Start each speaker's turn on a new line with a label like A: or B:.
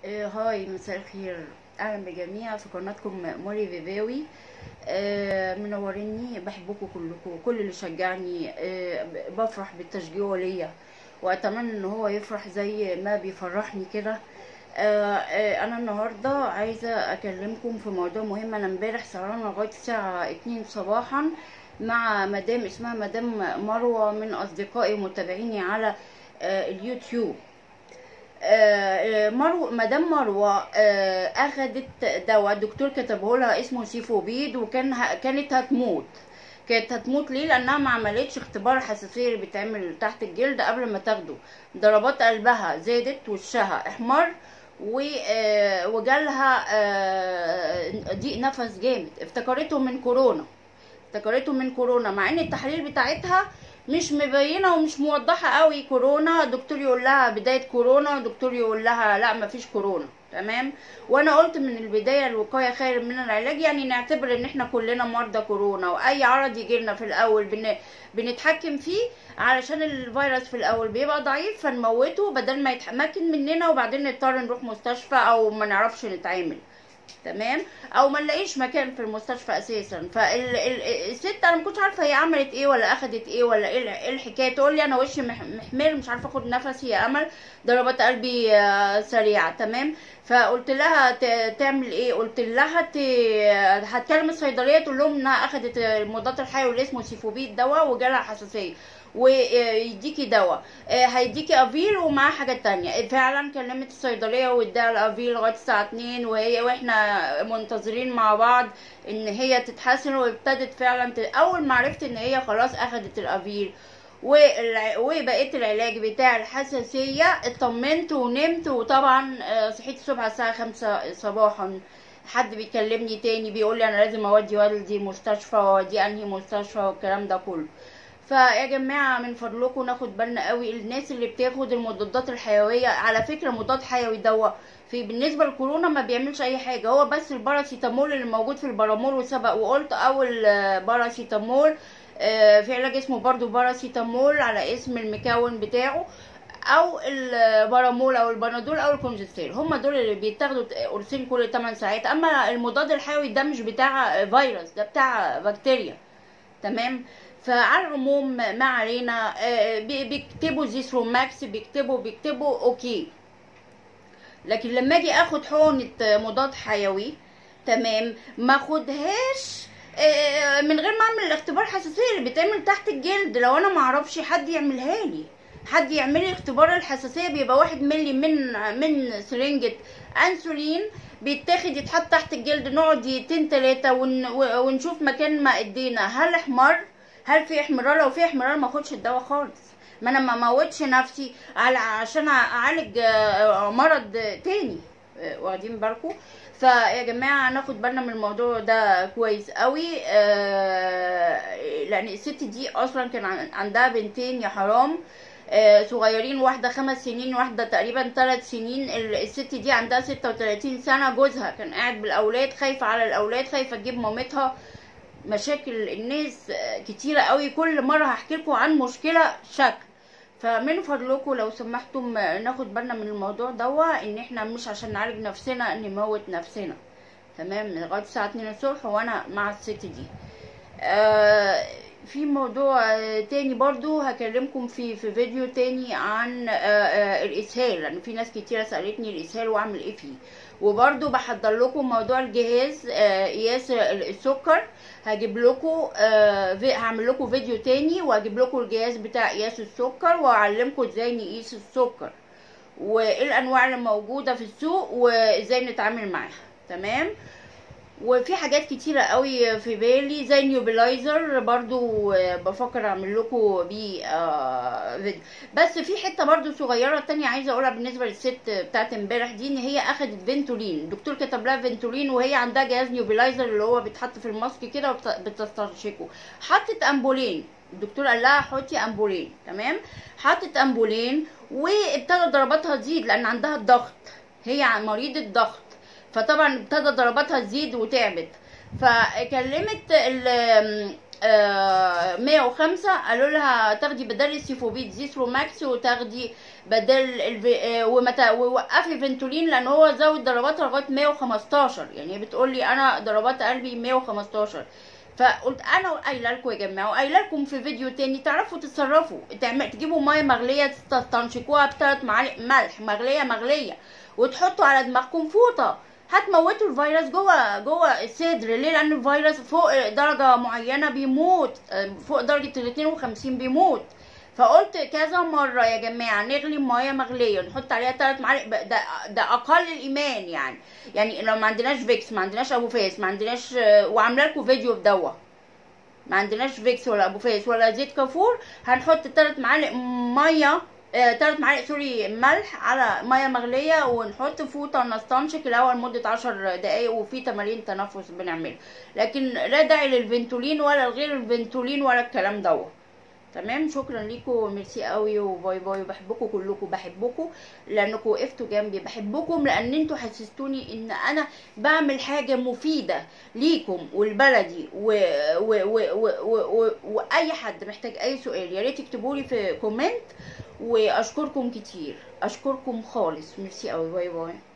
A: آه، هاي مساء الخير اهلا بجميع في قناتكم موري فيفاوي آه، منوريني بحبكم كلكم كل اللي شجعني آه، بفرح بالتشجيع ليا واتمنى ان هو يفرح زي ما بيفرحني كده آه، آه، انا النهارده عايزه اكلمكم في موضوع مهم انا امبارح سهرانه لغايه الساعه 2 صباحا مع مدام اسمها مدام مروه من اصدقائي ومتابعيني على آه، اليوتيوب آه، مرو مدام مروه آه، اخدت دواء الدكتور كتبه لها اسمه سيفوبيد وكان ه- كانت هتموت كانت هتموت ليه لانها ما عملتش اختبار حساسيه اللي بيتعمل تحت الجلد قبل ما تاخده ضربات قلبها زادت وشها احمر و آه، وجالها آه، ضيق نفس جامد افتكرته من كورونا افتكرته من كورونا مع ان التحاليل بتاعتها مش مبينه ومش موضحه قوي كورونا دكتور يقول لها بدايه كورونا دكتور يقول لها لا مفيش كورونا تمام وانا قلت من البدايه الوقايه خير من العلاج يعني نعتبر ان احنا كلنا مرضى كورونا واي عرض يجي لنا في الاول بن... بنتحكم فيه علشان الفيروس في الاول بيبقى ضعيف فنموته بدل ما يتمكن مننا وبعدين نضطر نروح مستشفى او ما نعرفش نتعامل تمام او ما نلاقيش مكان في المستشفى اساسا فالست انا ما كنتش عارفه هي عملت ايه ولا اخدت ايه ولا ايه الح- إيه الحكايه تقول لي انا وشي مح- محمر مش عارفه اخد نفسي يا امل ضربات قلبي آه، سريعه تمام فقلت لها ت- تعمل ايه قلت لها ت... هتكلم الصيدليه تقول لهم انها اخدت المضاد الحيوي اللي اسمه سيفوبيد دواء وجالها حساسيه ويديكي دواء آه، هيديكي افيل ومعاه حاجه تانية فعلا كلمت الصيدليه واداها الافيل لغايه الساعه 2 وهي واحنا منتظرين مع بعض ان هي تتحسن وابتدت فعلا ت... اول ما عرفت ان هي خلاص اخدت الافيل والع- وبقيت العلاج بتاع الحساسية اطمنت ونمت وطبعا آه، صحيت الصبح على الساعة خمسة صباحا حد بيكلمني تاني بيقول لي انا لازم اودي والدي مستشفى واودي انهي مستشفى والكلام ده كله فيا جماعة من فضلكم ناخد بالنا قوي الناس اللي بتاخد المضادات الحيوية على فكرة مضاد حيوي دواء في بالنسبة للكورونا ما بيعملش اي حاجة هو بس الباراسيتامول اللي موجود في البرامول وسبق وقلت اول آه، باراسيتامول آه، في علاج اسمه برضو باراسيتامول على اسم المكون بتاعه او البارامول او البنادول او الكونجستير هم دول اللي بيتاخدوا قرصين كل 8 ساعات اما المضاد الحيوي ده مش بتاع فيروس ده بتاع بكتيريا تمام فعلى العموم ما علينا آه، بي- بيكتبوا زيثروماكس بيكتبوا بيكتبوا اوكي لكن لما اجي اخد حقنة مضاد حيوي تمام ما اخدهاش آه، من غير ما اعمل الاختبار حساسية اللي بيتعمل تحت الجلد لو انا ما اعرفش حد يعملها لي حد يعمل لي اختبار الحساسية بيبقى واحد ملي من من سرنجة انسولين بيتاخد يتحط تحت الجلد نقعد دقيقتين تلاتة ون ونشوف مكان ما ايدينا هل احمر هل في احمرار لو في احمرار ما اخدش الدواء خالص ما انا ما موتش نفسي على عشان اعالج آه، مرض تاني آه، واخدين بالكم فيا جماعه ناخد بالنا من الموضوع ده كويس قوي آه، لان الست دي اصلا كان عن- عندها بنتين يا حرام آه، صغيرين واحده خمس سنين واحده تقريبا ثلاث سنين ال- الست دي عندها 36 سنه جوزها كان قاعد بالاولاد خايفه على الاولاد خايفه تجيب مامتها مشاكل الناس آه، كتيرة قوي كل مرة هحكي لكم عن مشكلة شكل فمن فضلكم لو سمحتم آه، ناخد بالنا من الموضوع دوا ان احنا مش عشان نعالج نفسنا نموت نفسنا تمام لغاية الساعة 2 الصبح وانا مع الست دي آه، في موضوع آه، تاني برضو هكلمكم في في فيديو تاني عن آه، آه، الاسهال لان في ناس كتيرة سألتني الاسهال واعمل ايه فيه وبرضو بحضر لكم موضوع الجهاز آه، قياس السكر هجيب لكم آه، في- هعمل لكم فيديو تاني وهجيب لكم الجهاز بتاع قياس السكر واعلمكم ازاي نقيس السكر وايه الانواع اللي موجوده في السوق وازاي نتعامل معاها تمام وفي حاجات كتيرة قوي في بالي زي نيوبلايزر برضو آه، بفكر اعمل لكم بيه آه، فيديو بس في حتة برضو صغيرة تانية عايزة اقولها بالنسبة للست بتاعت امبارح دي ان هي اخدت فينتولين الدكتور كتب لها فينتولين وهي عندها جهاز نيوبلايزر اللي هو بيتحط في الماسك كده وبتستنشقه حطت امبولين الدكتور قال لها حطي امبولين تمام حطت امبولين وابتدى ضرباتها تزيد لان عندها الضغط هي مريضة ضغط فطبعا ابتدى ضرباتها تزيد وتعبت فكلمت ال آه، 105 قالوا لها تاخدي بدل السيفوبيد زيثروماكس وتاخدي بدل الف... آه، ومتى ووقفي فنتولين لان هو زود ضربات لغايه 115 يعني هي بتقول لي انا ضربات قلبي 115 فقلت انا قايله لكم يا جماعه وقايله لكم في فيديو تاني تعرفوا تتصرفوا تعم- تجيبوا ميه مغليه تستنشقوها بثلاث معالق ملح مغليه مغليه وتحطوا على دماغكم فوطه هتموتوا الفيروس جوه جوه الصدر ليه لان الفيروس فوق درجه معينه بيموت آه، فوق درجه ال 52 بيموت فقلت كذا مرة يا جماعة نغلي مية مغلية نحط عليها ثلاث معالق ب- ده ده أقل الإيمان يعني يعني لو ما عندناش فيكس ما عندناش أبو فاس ما عندناش آه، وعاملة لكم فيديو بدوا ما عندناش فيكس ولا أبو فاس ولا زيت كافور هنحط ثلاث معالق مية ثلاث معالق سوري ملح على ميه مغليه ونحط فوطه نستنشق الاول لمده عشر دقايق وفي تمارين تنفس بنعملها لكن لا داعي للفنتولين ولا الغير الفنتولين ولا الكلام دوت تمام شكرا ليكم ميرسي قوي وباي باي وبحبكم كلكم بحبكم لانكم وقفتوا جنبي بحبكم لان انتوا حسستوني ان انا بعمل حاجه مفيده ليكم ولبلدي و... و... و... و... و... و... واي حد محتاج اي سؤال يا ريت تكتبوا لي في كومنت واشكركم كتير اشكركم خالص ميرسي قوي باي باي